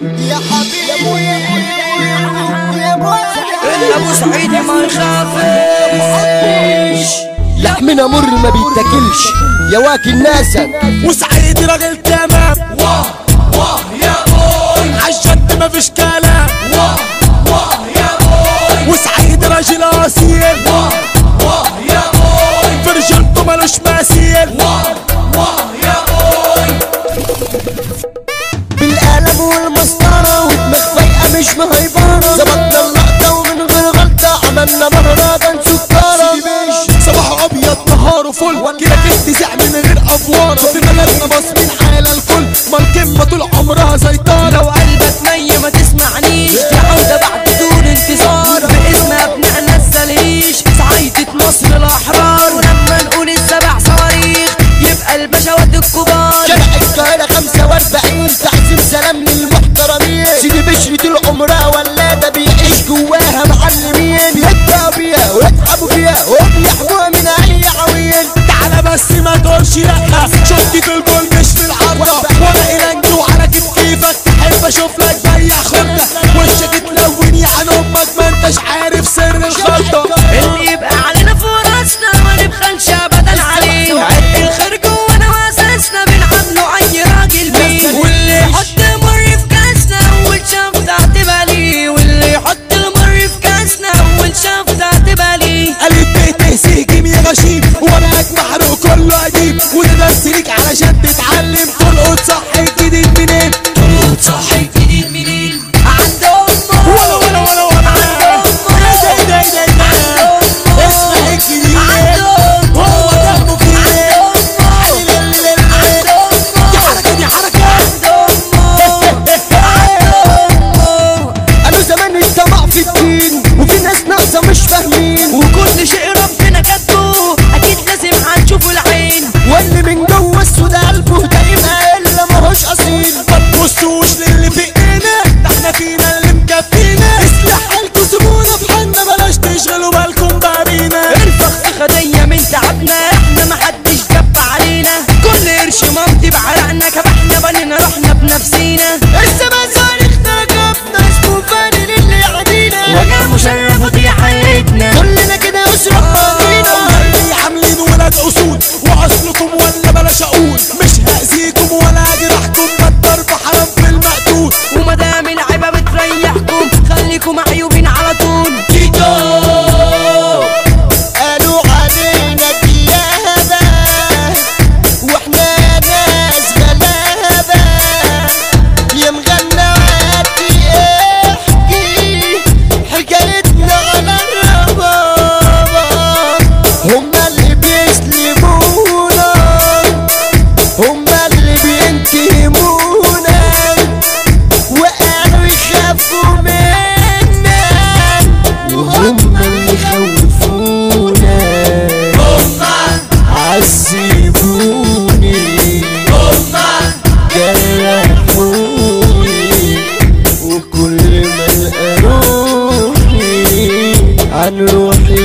يا حبيبي يا ابو سعيد ما يخافش لحمنا مر ما بيتاكلش يا واكل ناسك وسعيد راجل تمام واه واه يا بوي عالجد مفيش كلام واه واه يا بوي وسعيد راجل اصيل واه واه يا بوي في رجولته ملوش مثيل واه واه يا بوي بالقلم والمسطرة ودماغ فايقة مش مهيبرة ظبطنا اللقطة ومن غير غلطة عملنا مهرجان سكرة صباح ابيض نهاره فل كده تنتزع من غير افوار في بلدنا باصمين على الكل ما الكلمه طول عمرها سيطره لو قلبك ني ما تسمعنيش دي عودة بعد طول انتظار باسم ابنائنا السليش صعيدة مصر الاحرار ولما نقول السبع صواريخ يبقى البشوات الكبار شارع القاهرة 45 تعزيم سلام للمحترمين سيدي بشري طول عمرها ولادة بيعيش جواها معلمين بيتبعوا بيها ويتعبوا فيها وبيحموها من أي عويل تعالى بس ما تقولش لا شفتي في الجول مش في العارضة وانا إلانجي وعلى كيف كيفك احب اشوف لك بيع خردة وشك تلون يا عن امك ما انتش عارف سر الخلطة اللي يبقى علينا فرصنا ما نبخلش ابدا عليه عرق الخير جوانا واساسنا بنعامله اي راجل بيه واللي يحط مر في كاسنا اول شفطة هتبقى ليه واللي يحط المر في كاسنا اول شفطة هتبقى ليه قالت بيت سيجيم يا غشيم ورقك محروق كله قديم وده درس ليك علشان تتعلم تلقط صح الجديد منين تلقط صح جديد منين عند امه ولا ولا ولا ولا عند ده ده امه ده ده عند ده امه اسمع الجديد عند امه هو دمه فيه عند امه عند دي امه حركة دي حركة عند امه قالوا زمان الطمع في الدين وفي ناس ناقصة مش فاهمين وكل شيء ربنا كاتبه اكيد لازم هنشوفه العين واللي من جوه السود قلبه دايما إلا ماهوش أصيل ما تبصوش للي في ايدينا ده احنا فينا اللي مكفينا اصلح حالكوا سيبونا في حالنا بلاش تشغلوا بالكم بابينا الفخ خدية من تعبنا احنا محدش جب علينا كل قرش مامتي بعرقنا كبحنا بنينا رحنا بنفسينا الزمان صارخنا ركبنا اسمه فاني للي يعدينا وجع مشرف ودي حياتنا كلنا كده أسرة بعضينا اللي عاملين ولاد اصول واصلكم ولا بلاش اقول مش هاذيكم ولا اجرحكم ما الضرب حرام في المقتول ومدام العيبة بتريحكم خليكم عيوبين على طول قالوا علينا ديابة واحنا ناس غلابة يا مغنى عادي احكي حكايتنا على الربابة هما اللي بيسلمونا هما اللي بينتهمونا وقالوا يخافوا منا وهم اللي خوفونا عذبوني جرحوني وكل ما القى روحي عن روحي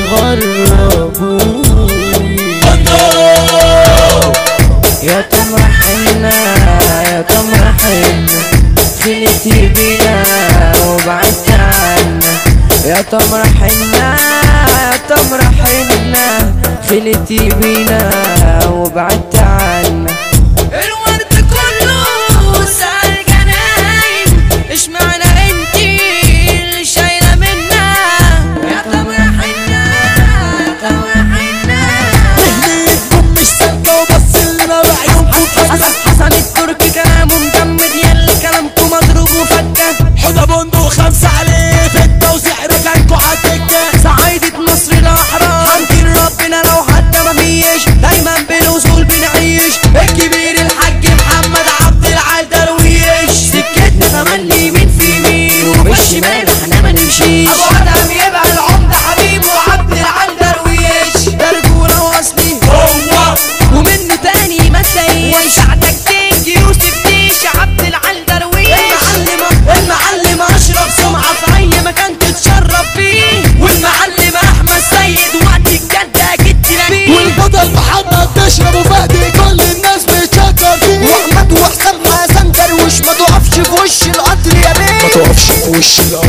غربوني يا تمر حنا يا تمر حنا خلتي بينا وبعدت عنا يا تمر حنا يا تمر حنا خلتي بينا وبعدت عنا الورد كله سال جناين ايش معنى انتي اللي شايله منا يا تمر حنا يا تمر حنا مهنيتكم مش سالكة وبس لنا بعيونكم فكة حسن حسن التركي كلامه مجمد يلي كلامكم مضروب وفكه حدا بندق خمسة عليه فتة وسعر كانكوا عالدكة سعيدة مصر الأحرار حمدين ربنا لو حتى مفيش دايما بالوصول بنعيش وش الارض